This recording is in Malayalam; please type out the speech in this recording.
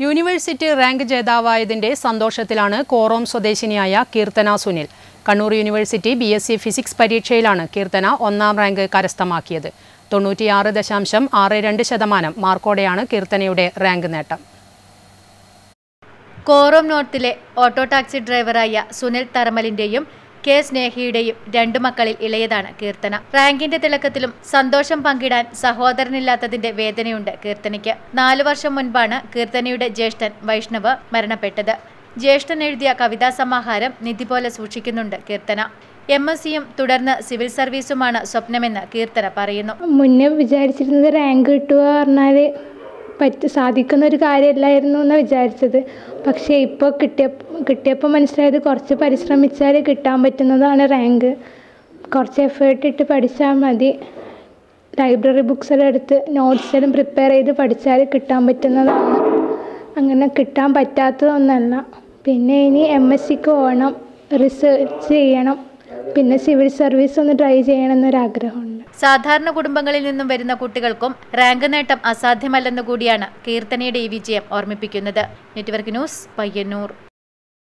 യൂണിവേഴ്സിറ്റി റാങ്ക് ജേതാവായതിന്റെ സന്തോഷത്തിലാണ് കോറോം സ്വദേശിനിയായ Keerthana Sunil Kannur university B S C physics പരീക്ഷയിലാണ് കീർത്തന ഒന്നാം റാങ്ക് കരസ്ഥമാക്കിയത് തൊണ്ണൂറ്റിയാറ് ദശാംശം ആറ് രണ്ട് ശതമാനം മാർക്കോടെയാണ് കീർത്തനയുടെ റാങ്ക് നേട്ടം കോറോം നോർത്തിലെ ഓട്ടോ ടാക്സി ഡ്രൈവറായ സുനിൽ തറമലിന്റെയും കെ സ്നേഹയുടെയും രണ്ടു മക്കളിൽ ഇളയതാണ് കീർത്തന റാങ്കിന്റെ തിളക്കത്തിലും സന്തോഷം പങ്കിടാൻ സഹോദരനില്ലാത്തതിന്റെ വേദനയുണ്ട് കീർത്തനയ്ക്ക് നാലു വർഷം മുൻപാണ് കീർത്തനയുടെ ജ്യേഷ്ഠൻ വൈഷ്ണവ് മരണപ്പെട്ടത് ജ്യേഷ്ഠൻ എഴുതിയ കവിതാ സമാഹാരം നിധി പോലെ സൂക്ഷിക്കുന്നുണ്ട് കീർത്തന എം എസ് സിയും തുടർന്ന് സിവിൽ സർവീസുമാണ് സ്വപ്നമെന്ന് കീർത്തന പറയുന്നു മുന്നേ വിചാരിച്ചിരുന്നത് റാങ്ക് കിട്ടുക പറഞ്ഞാൽ പറ്റ സാധിക്കുന്ന ഒരു കാര്യമല്ലായിരുന്നു എന്ന് വിചാരിച്ചത് പക്ഷേ ഇപ്പോൾ കിട്ടിയ കിട്ടിയപ്പോൾ മനസ്സിലായത് കുറച്ച് പരിശ്രമിച്ചാൽ കിട്ടാൻ പറ്റുന്നതാണ് റാങ്ക് കുറച്ച് എഫേർട്ട് ഇട്ട് പഠിച്ചാൽ മതി ലൈബ്രറി ബുക്സ് എല്ലാം എടുത്ത് നോട്ട്സ് എല്ലാം പ്രിപ്പയർ ചെയ്ത് പഠിച്ചാൽ കിട്ടാൻ പറ്റുന്നതാണ് അങ്ങനെ കിട്ടാൻ പറ്റാത്തതൊന്നല്ല പിന്നെ ഇനി എം എസ് സിക്ക് പോകണം റിസർച്ച് ചെയ്യണം പിന്നെ സിവിൽ സർവീസ് ഒന്ന് ട്രൈ ചെയ്യണം എന്നൊരാഗ്രഹമുണ്ട് സാധാരണ കുടുംബങ്ങളിൽ നിന്നും വരുന്ന കുട്ടികൾക്കും റാങ്ക് നേട്ടം അസാധ്യമല്ലെന്ന് കൂടിയാണ് കീർത്തനയുടെ ഈ വിജയം ഓർമ്മിപ്പിക്കുന്നത് നെറ്റ്വർക്ക് ന്യൂസ് പയ്യന്നൂർ